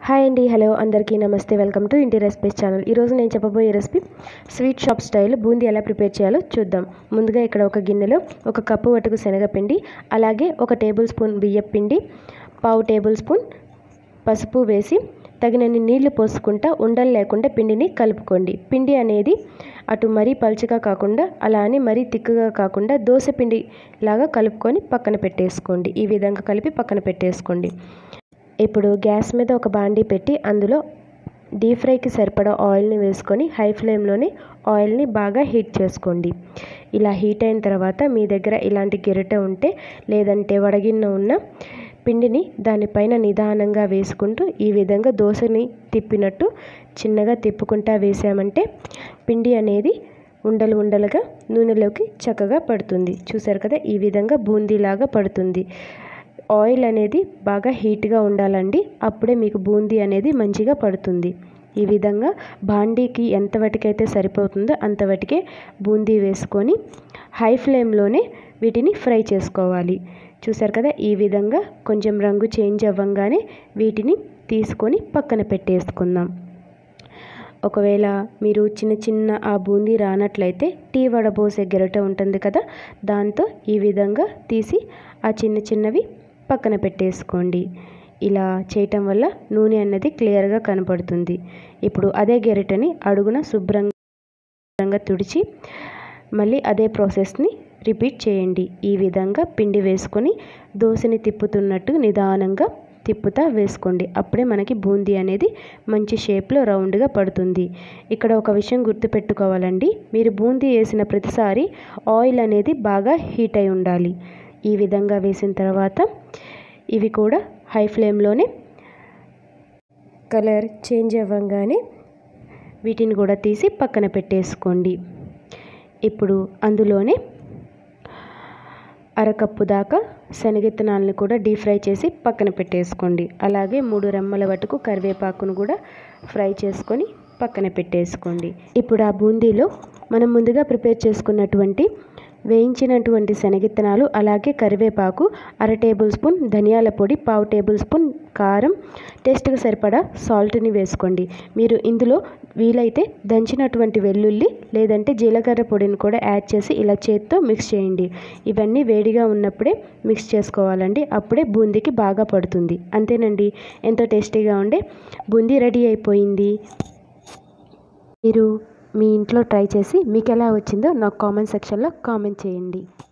hi అండి hello అందరికీ నమస్తే వెల్కమ్ టు ఇంటి రెసిపీస్ ఛానల్ ఈరోజు నేను చెప్పబోయే recipe sweet shop style boondi ఎలా ప్రిపేర్ చేయాలో చూద్దాం ముందుగా ఇక్కడ ఒక గిన్నెలో ఒక కప్పు వటుకు శనగపిండి అలాగే ఒక టేబుల్ స్పూన్ బియ్యం పిండి పావు టేబుల్ స్పూన్ పసుపు వేసి తగినన్ని నీళ్లు పోసుకుంటా ఉండలు లేకుండా పిండిని కలుపుకోండి పిండి అనేది అటు మరీ పలుచగా కాకుండా అలా అని మరీ తిక్కుగా కాకుండా దోశ పిండి లాగా కలుపుకొని పక్కన పెట్టేసుకోండి ఈ విధంగా కలిపి పక్కన పెట్టేసుకోండి ఇప్పుడు గ్యాస్ మీద ఒక బాండీ పెట్టి అందులో డీప్ ఫ్రైకి సరిపడా ఆయిల్ని వేసుకొని హై ఫ్లేమ్లోనే ఆయిల్ని బాగా హీట్ చేసుకోండి ఇలా హీట్ అయిన తర్వాత మీ దగ్గర ఇలాంటి గిరిట ఉంటే లేదంటే వడగిన్న ఉన్న పిండిని దానిపైన నిదానంగా వేసుకుంటూ ఈ విధంగా దోశని తిప్పినట్టు చిన్నగా తిప్పుకుంటా వేసామంటే పిండి అనేది ఉండలు ఉండలుగా నూనెలోకి చక్కగా పడుతుంది చూసారు కదా ఈ విధంగా బూందీలాగా పడుతుంది ఆయిల్ అనేది బాగా హీట్గా ఉండాలండి అప్పుడే మీకు బూందీ అనేది మంచిగా పడుతుంది ఈ విధంగా బాండీకి ఎంత వటికైతే సరిపోతుందో అంతవటికే బూందీ వేసుకొని హై ఫ్లేమ్లోనే వీటిని ఫ్రై చేసుకోవాలి చూసారు కదా ఈ విధంగా కొంచెం రంగు చేంజ్ అవ్వంగానే వీటిని తీసుకొని పక్కన పెట్టేసుకుందాం ఒకవేళ మీరు చిన్న చిన్న ఆ బూందీ రానట్లయితే టీ వడబోసే గెరట ఉంటుంది కదా దాంతో ఈ విధంగా తీసి ఆ చిన్న చిన్నవి పక్కన పెట్టేసుకోండి ఇలా చేయటం వల్ల నూనె అన్నది క్లియర్గా కనపడుతుంది ఇప్పుడు అదే గెరటని అడుగున శుభ్రంగా తుడిచి మళ్ళీ అదే ప్రాసెస్ని రిపీట్ చేయండి ఈ విధంగా పిండి వేసుకొని దోశని తిప్పుతున్నట్టు నిదానంగా తిప్పుతా వేసుకోండి అప్పుడే మనకి బూందీ అనేది మంచి షేప్లో రౌండ్గా పడుతుంది ఇక్కడ ఒక విషయం గుర్తుపెట్టుకోవాలండి మీరు బూందీ వేసిన ప్రతిసారి ఆయిల్ అనేది బాగా హీట్ అయి ఉండాలి ఈ విధంగా వేసిన తర్వాత ఇవి కూడా హై ఫ్లేమ్లోనే కలర్ చేంజ్ అవ్వగానే వీటిని కూడా తీసి పక్కన పెట్టేసుకోండి ఇప్పుడు అందులోనే అరకప్పు దాకా శనగిత్తనాలను కూడా డీప్ ఫ్రై చేసి పక్కన పెట్టేసుకోండి అలాగే మూడు రెమ్మల వటుకు కరివేపాకును కూడా ఫ్రై చేసుకొని పక్కన పెట్టేసుకోండి ఇప్పుడు ఆ బూందీలో మనం ముందుగా ప్రిపేర్ చేసుకున్నటువంటి వేయించినటువంటి శనగిత్తనాలు అలాగే కరివేపాకు అర టేబుల్ స్పూన్ ధనియాల పొడి పావు టేబుల్ స్పూన్ కారం టేస్ట్కి సరిపడా సాల్ట్ని వేసుకోండి మీరు ఇందులో వీలైతే దంచినటువంటి వెల్లుల్లి లేదంటే జీలకర్ర పొడిని కూడా యాడ్ చేసి ఇలా చేత్తో మిక్స్ చేయండి ఇవన్నీ వేడిగా ఉన్నప్పుడే మిక్స్ చేసుకోవాలండి అప్పుడే బూందీకి బాగా పడుతుంది అంతేనండి ఎంతో టేస్టీగా ఉండే బూందీ రెడీ అయిపోయింది మీరు మీ ఇంట్లో ట్రై చేసి మీకు ఎలా వచ్చిందో నాకు కామెంట్ సెక్షన్లో కామెంట్ చేయండి